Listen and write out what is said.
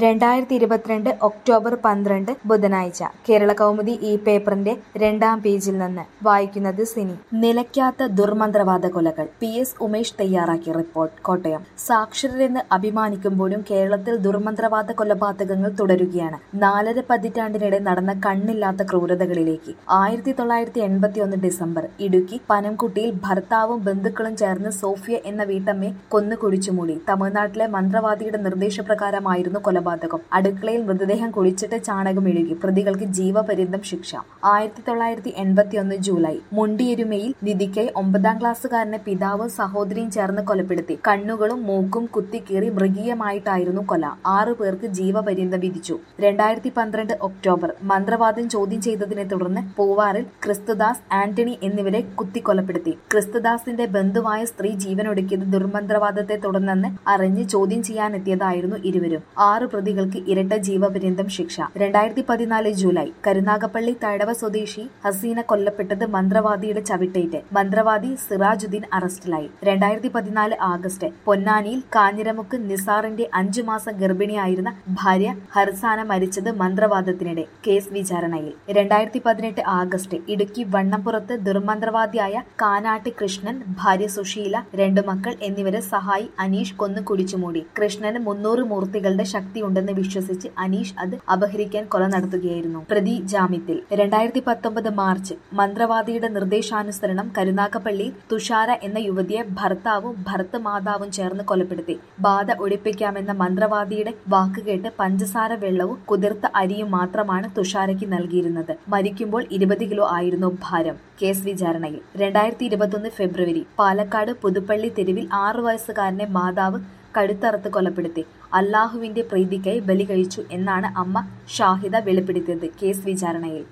രണ്ടായിരത്തി ഇരുപത്തിരണ്ട് ഒക്ടോബർ പന്ത്രണ്ട് ബുധനാഴ്ച കേരള കൗമുദി ഈ പേപ്പറിന്റെ രണ്ടാം പേജിൽ നിന്ന് വായിക്കുന്നത് സിനി നിലയ്ക്കാത്ത ദുർമന്ത്രവാദ കൊലകൾ പി എസ് ഉമേഷ് തയ്യാറാക്കിയ റിപ്പോർട്ട് കോട്ടയം സാക്ഷരരെന്ന് അഭിമാനിക്കുമ്പോഴും കേരളത്തിൽ ദുർമന്ത്രവാദ കൊലപാതകങ്ങൾ തുടരുകയാണ് നാലര പതിറ്റാണ്ടിനിടെ നടന്ന കണ്ണില്ലാത്ത ക്രൂരതകളിലേക്ക് ആയിരത്തി തൊള്ളായിരത്തി എൺപത്തി ഒന്ന് ഡിസംബർ ഇടുക്കി പനംകുട്ടിയിൽ ഭർത്താവും ബന്ധുക്കളും ചേർന്ന് സോഫിയ എന്ന വീട്ടമ്മയെ കൊന്നു കുഴിച്ചുമൂടി തമിഴ്നാട്ടിലെ മന്ത്രവാദിയുടെ നിർദ്ദേശപ്രകാരമായിരുന്നു കൊലപാതകം അടുക്കളയിൽ മൃതദേഹം കുഴിച്ചിട്ട് ചാണകം ഇഴുകി പ്രതികൾക്ക് ജീവപര്യന്തം ശിക്ഷ ആയിരത്തി തൊള്ളായിരത്തി എൺപത്തി ഒന്ന് ജൂലൈ മുണ്ടിയെരുമയിൽ നിധിക്കായി ഒമ്പതാം ക്ലാസ്സുകാരനെ പിതാവും സഹോദരിയും ചേർന്ന് കൊലപ്പെടുത്തി കണ്ണുകളും മൂക്കും കുത്തിക്കീറി മൃഗീയമായിട്ടായിരുന്നു കൊല ആറു പേർക്ക് ജീവപര്യന്തം വിധിച്ചു രണ്ടായിരത്തി പന്ത്രണ്ട് ഒക്ടോബർ മന്ത്രവാദം ചോദ്യം ചെയ്തതിനെ തുടർന്ന് പൂവാറിൽ ക്രിസ്തുദാസ് ആന്റണി എന്നിവരെ കുത്തിക്കൊലപ്പെടുത്തി ക്രിസ്തുദാസിന്റെ ബന്ധുവായ സ്ത്രീ ജീവനൊടുക്കിയത് ദുർമന്ത്രവാദത്തെ തുടർന്നെന്ന് അറിഞ്ഞ് ചോദ്യം ചെയ്യാനെത്തിയതായിരുന്നു ഇരുവരും ആറ് പ്രതികൾക്ക് ഇരട്ട ജീവപര്യന്തം ശിക്ഷ രണ്ടായിരത്തി പതിനാല് ജൂലൈ കരുനാഗപ്പള്ളി തഴവ സ്വദേശി ഹസീന കൊല്ലപ്പെട്ടത് മന്ത്രവാദിയുടെ ചവിട്ടേറ്റ് മന്ത്രവാദി സിറാജുദ്ദീൻ അറസ്റ്റിലായി രണ്ടായിരത്തി പതിനാല് ആഗസ്റ്റ് പൊന്നാനിയിൽ കാഞ്ഞിരമുക്ക് നിസാറിന്റെ അഞ്ചു മാസം ഗർഭിണിയായിരുന്ന ഭാര്യ ഹർസാന മരിച്ചത് മന്ത്രവാദത്തിനിടെ കേസ് വിചാരണയിൽ രണ്ടായിരത്തി പതിനെട്ട് ആഗസ്റ്റ് ഇടുക്കി വണ്ണപ്പുറത്ത് ദുർമന്ത്രവാദിയായ കാനാട്ട് കൃഷ്ണൻ ഭാര്യ സുശീല രണ്ടു മക്കൾ എന്നിവരെ സഹായി അനീഷ് കൊന്നു കുടിച്ചുമൂടി കൃഷ്ണന് മുന്നൂറ് മൂർത്തികളുടെ ശക്തിയുണ്ടെന്ന് വിശ്വസിച്ച് അനീഷ് അത് അപഹരിക്കാൻ കൊല നടത്തുകയായിരുന്നു പ്രതി ജാമ്യത്തിൽ രണ്ടായിരത്തി പത്തൊമ്പത് മാർച്ച് മന്ത്രവാദിയുടെ നിർദ്ദേശാനുസരണം കരുനാഗപ്പള്ളിയിൽ തുഷാര എന്ന യുവതിയെ ഭർത്താവും ഭർത്തമാതാവും ചേർന്ന് കൊലപ്പെടുത്തി ബാധ ഒഴിപ്പിക്കാമെന്ന മന്ത്രവാദിയുടെ വാക്കുകേട്ട് പഞ്ചസാര വെള്ളവും കുതിർത്ത അരിയും മാത്രമാണ് തുഷാരയ്ക്ക് നൽകിയിരുന്നത് മരിക്കുമ്പോൾ ഇരുപത് കിലോ ആയിരുന്നു ഭാരം കേസ് വിചാരണയിൽ രണ്ടായിരത്തി ഇരുപത്തൊന്ന് ഫെബ്രുവരി പാലക്കാട് പുതുപ്പള്ളി തെരുവിൽ ആറു വയസ്സുകാരനെ മാതാവ് കഴുത്തറുത്ത് കൊലപ്പെടുത്തി അള്ളാഹുവിന്റെ പ്രീതിക്കായി ബലി കഴിച്ചു എന്നാണ് അമ്മ ഷാഹിദ വെളിപ്പെടുത്തിയത് കേസ് വിചാരണയിൽ